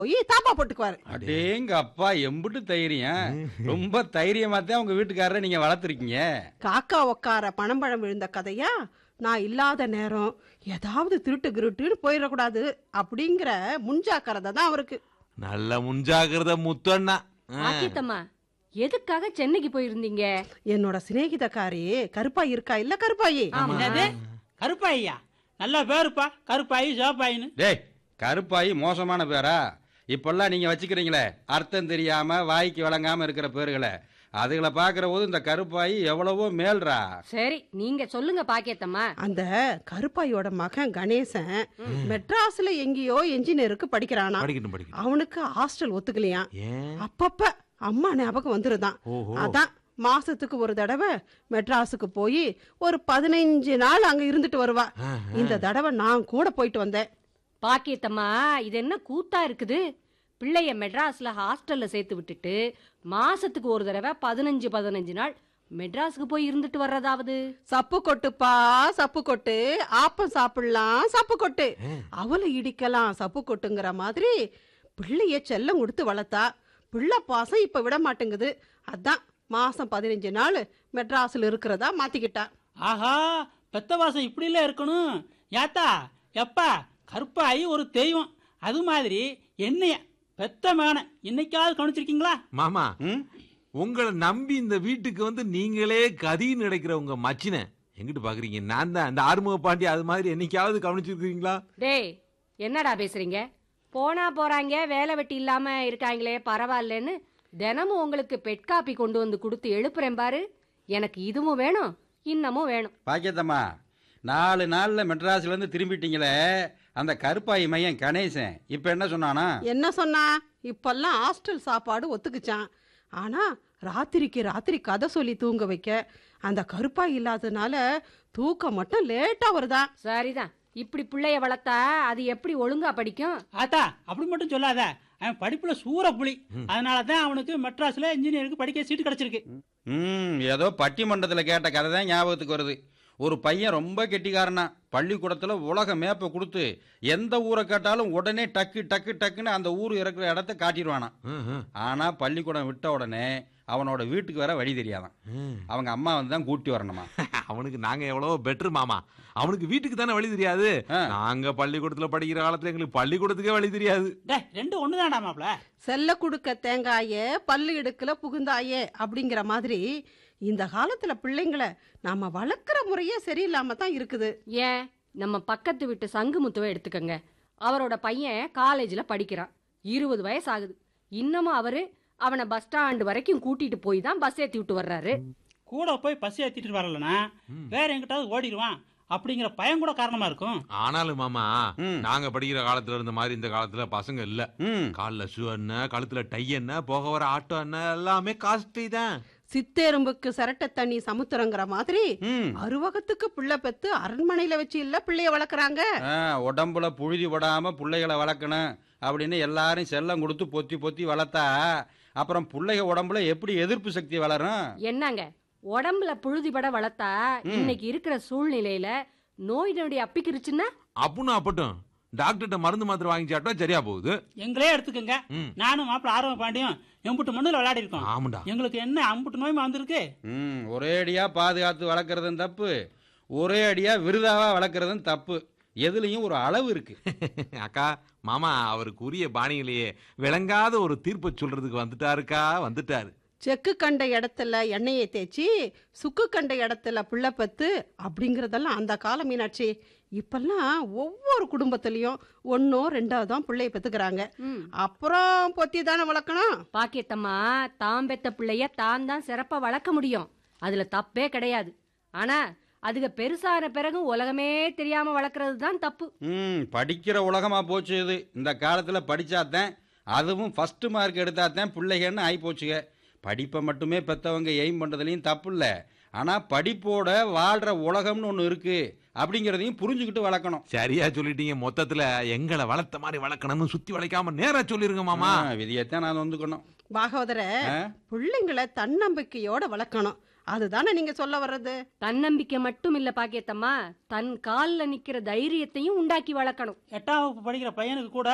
போய் தாப்பா போட்டுக்குவாரு அடேங்க அப்பா எம்புட்டு தைரியம் ரொம்ப தைரியமா தான் உங்க வீட்டுக்காரரை நீங்க வளர்த்துருக்கீங்க காக்கா உக்கார பணம்பழம் விழுந்த கதையா நான் இல்லாத நேரம் ஏதாவது திருட்டு கிருட்டுன்னு போயிடக்கூடாது அப்படிங்கிற முன்ஜாக்கிரதை தான் அவருக்கு நல்ல முன்ஜாகிரத முத்தண்ணா ஆ. ஆக்கித்தம்மா எதுக்காக சென்னைக்கு போயிருந்தீங்க என்னோட சிநேகிதக்காரி கருப்பாய் இருக்கா இல்ல கருப்பாயி ஆமா. என்னது கருப்பாயியா நல்ல பேருப்பா கருப்பாயி சிவப்பாயின்னு டேய் கருப்பாயி மோசமான பேரா இப்பெல்லாம் நீங்க வச்சுக்கிறீங்களே அர்த்தம் தெரியாம வாய்க்கு வழங்காம இருக்கிற பேர்களை அதுகளை பாக்குற போது இந்த கருப்பாயி எவ்வளவோ மேல்றா சரி நீங்க சொல்லுங்க பாக்கியத்தம்மா அந்த கருப்பாயோட மகன் கணேசன் மெட்ராஸ்ல எங்கேயோ என்ஜினியருக்கு படிக்கிறானா படிக்கட்டும் படிக்கட்டும் அவனுக்கு ஹாஸ்டல் ஒத்துக்கலையாம் ஏன் அப்பப்ப அம்மா ஞாபகம் வந்துருதான் ஓஹோ அதான் மாசத்துக்கு ஒரு தடவை மெட்ராஸுக்கு போய் ஒரு பதினைஞ்சு நாள் அங்க இருந்துட்டு வருவா இந்த தடவை நான் கூட போயிட்டு வந்தேன் பாக்கியத்தம்மா இது என்ன கூத்தா இருக்குது பிள்ளைய மெட்ராஸ்ல ஹாஸ்டல்ல சேர்த்து விட்டுட்டு மாசத்துக்கு ஒரு தடவை பதினஞ்சு பதினஞ்சு நாள் மெட்ராஸுக்கு போய் இருந்துட்டு வர்றதாவது சப்பு கொட்டுப்பா சப்பு கொட்டு ஆப்பம் சாப்பிடலாம் சப்பு கொட்டு அவளை இடிக்கலாம் சப்பு கொட்டுங்கிற மாதிரி பிள்ளைய செல்லம் கொடுத்து வளர்த்தா பிள்ளை பாசம் இப்ப விட மாட்டேங்குது அதான் மாசம் பதினஞ்சு நாள் மெட்ராஸ்ல இருக்கிறதா மாத்திக்கிட்டா ஆஹா பெத்த வாசம் இப்படிலாம் இருக்கணும் யாத்தா எப்பா கருப்பாயி ஒரு தெய்வம் அது மாதிரி என்னைய பெத்த மகனை இன்னைக்காவது கவனிச்சிருக்கீங்களா மாமா ம்? உங்களை நம்பி இந்த வீட்டுக்கு வந்து நீங்களே கதின்னு நினைக்கிற உங்க மச்சினை எங்கிட்டு பாக்குறீங்க நான் தான் இந்த ஆறுமுக பாண்டி அது மாதிரி என்னைக்காவது கவனிச்சிருக்கீங்களா டேய் என்னடா பேசுறீங்க போனா போறாங்க வேலை வெட்டி இல்லாம இருக்காங்களே பரவாயில்லன்னு தினமும் உங்களுக்கு பெட் காப்பி கொண்டு வந்து கொடுத்து எழுப்புறேன் பாரு எனக்கு இதுவும் வேணும் இன்னமும் வேணும் பாக்கியத்தம்மா நாலு நாள்ல மெட்ராஸ்ல இருந்து திரும்பிட்டீங்களே அந்த கருப்பாயி மையன் கணேசன் இப்ப என்ன சொன்னானா என்ன சொன்னா இப்பெல்லாம் ஹாஸ்டல் சாப்பாடு ஒத்துக்குச்சான் ஆனா ராத்திரிக்கு ராத்திரி கதை சொல்லி தூங்க வைக்க அந்த கருப்பா இல்லாததுனால தூக்கம் மட்டும் லேட்டா வருதா சரிதான் இப்படி பிள்ளைய வளர்த்தா அது எப்படி ஒழுங்கா படிக்கும் ஆத்தா அப்படி மட்டும் சொல்லாத அவன் படிப்புல சூற புலி அதனால தான் அவனுக்கு மெட்ராஸ்ல இன்ஜினியருக்கு படிக்க சீட்டு கிடைச்சிருக்கு ம் ஏதோ பட்டிமன்றத்தில் கேட்ட கதை தான் ஞாபகத்துக்கு வருது ஒரு பையன் ரொம்ப கெட்டிக்காரனா பள்ளிக்கூடத்தில் உலக மேப்பை கொடுத்து எந்த ஊரை கேட்டாலும் உடனே டக்கு டக்கு டக்குன்னு அந்த ஊர் இருக்கிற இடத்த காட்டிடுவானாம் ம், ம், ஆனால் பள்ளிக்கூடம் விட்ட உடனே அவனோட வீட்டுக்கு வர வழி தெரியாதான் ம். அவங்க அம்மா வந்து தான் கூட்டி வரணுமா அவனுக்கு நாங்க எவ்வளவோ பெட்டர் மாமா அவனுக்கு வீட்டுக்கு தானே வழி தெரியாது ஆ. நாங்க பள்ளிக்கூடத்துல படிக்கிற காலத்துல எங்களுக்கு பள்ளிக்கூடத்துக்கே வழி தெரியாது டே ரெண்டு ஒண்ணுதான்டா மாப்ள செல்ல குடுக்க தேங்காயே பல்லு இடுக்கல புகுந்தாயே அப்படிங்கிற மாதிரி இந்த காலத்துல பிள்ளைங்களை நாம வளர்க்குற முறையே சரியில்லாம தான் இருக்குது ஏன் நம்ம பக்கத்து வீட்டு சங்குமுத்துவை எடுத்துக்கங்க அவரோட பையன் காலேஜ்ல படிக்கிறான் இருபது வயசு ஆகுது இன்னமும் அவரு அவனை பஸ் ஸ்டாண்டு வரைக்கும் கூட்டிட்டு போய் தான் பஸ் ஏத்தி விட்டு வர்றாரு கூட போய் பஸ் ஏத்திட்டு வரலனா வேற எங்கிட்டாவது ஓடிடுவான் அப்படிங்கிற பயம் கூட காரணமா இருக்கும் ஆனாலும் மாமா ம். நாங்க படிக்கிற காலத்துல இருந்த மாதிரி இந்த காலத்துல பசங்க இல்ல ம் கால்ல ஷூ என்ன கழுத்துல டை என்ன போக வர ஆட்டோ என்ன எல்லாமே காஸ்ட்லி தான் சித்தெரும்புக்கு சிரட்ட தண்ணி சமுத்திரங்கிற மாதிரி ம் அருவகத்துக்கு பிள்ளை பெத்து அரண்மனையில வச்சு இல்ல பிள்ளைய வளர்க்குறாங்க ஆ, உடம்புல புழுதி படாம பிள்ளைகளை வளர்க்கணும் அப்படின்னு எல்லாரும் செல்லம் கொடுத்து பொத்தி பொத்தி வளர்த்தா அப்புறம் பிள்ளைக உடம்புல எப்படி எதிர்ப்பு சக்தி வளரும் என்னங்க உடம்புல புழுதிபட வளர்த்தா இன்னைக்கு இருக்கிற சூழ்நிலையில நோய் நொடி அப்பிக்கிருச்சுன்னா அப்புன்னு அப்பட்டும் டாக்டர்கிட்ட மருந்து மாத்திரை வாங்கி சாப்பிட்டா சரியா போகுது எங்களே எடுத்துக்கங்க ம். நானும் மாப்பிள ஆர்வ பாண்டியும் எம்புட்டு மண்ணுல விளையாடி இருக்கோம் ஆமாண்டா எங்களுக்கு என்ன அம்புட்டு நோய்மா வந்திருக்கு ம் ஒரே அடியா பாதுகாத்து வளர்க்குறதும் தப்பு ஒரே அடியா விருதாவா வளர்க்குறதும் தப்பு எதுலயும் ஒரு அளவு இருக்கு அக்கா மாமா அவருக்கு உரிய பாணியிலேயே விளங்காத ஒரு தீர்ப்பை சொல்றதுக்கு வந்துட்டாருக்கா வந்துட்டாரு செக்கு கண்ட இடத்துல எண்ணெயை தேய்ச்சி சுக்கு கண்ட இடத்துல பிள்ளை பெத்து அப்படிங்கறதெல்லாம் அந்த காலம் மீனாட்சி இப்பெல்லாம் ஒவ்வொரு குடும்பத்திலயும் ஒன்னோ ரெண்டோ தான் பிள்ளைய பெத்துக்கிறாங்க ம். அப்புறம் பொத்தி தானே வளர்க்கணும் பாக்கியத்தம்மா தாம் பெத்த பிள்ளைய தான் தான் சிறப்பா வளர்க்க முடியும் அதுல தப்பே கிடையாது ஆனா அதுக பெருசான பிறகு உலகமே தெரியாம வளர்க்கறது தான் தப்பு ம் படிக்கிற உலகமா போச்சு இது இந்த காலத்துல படிச்சாதான் அதுவும் ஃபர்ஸ்ட் மார்க் எடுத்தாதான் பிள்ளைகன்னு ஆகி போச்சுங்க படிப்பை மட்டுமே பெத்தவங்க எய்ம் பண்றதுலயும் தப்பு இல்லை ஆனா படிப்போட வாழ்ற உலகம்னு ஒன்று இருக்கு அப்படிங்கிறதையும் புரிஞ்சுக்கிட்டு வளர்க்கணும் சரியா சொல்லிட்டீங்க மொத்தத்துல எங்களை வளர்த்த மாதிரி வளர்க்கணும்னு சுத்தி வளைக்காம நேரா சொல்லிருங்க மாமா ஆ, விதியைத்தான் நான் வந்துக்கணும் பாகவதர ஆ? பிள்ளைங்களை தன்னம்பிக்கையோட வளர்க்கணும் அதுதானே நீங்க சொல்ல வர்றது தன்னம்பிக்கை மட்டும் இல்ல பாக்கியத்தம்மா தன் கால்ல நிக்கிற தைரியத்தையும் உண்டாக்கி வளர்க்கணும் எட்டாம் வகுப்பு படிக்கிற பையனுக்கு கூட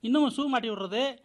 இன்னமும் ஷூ மாட்டி விடுறது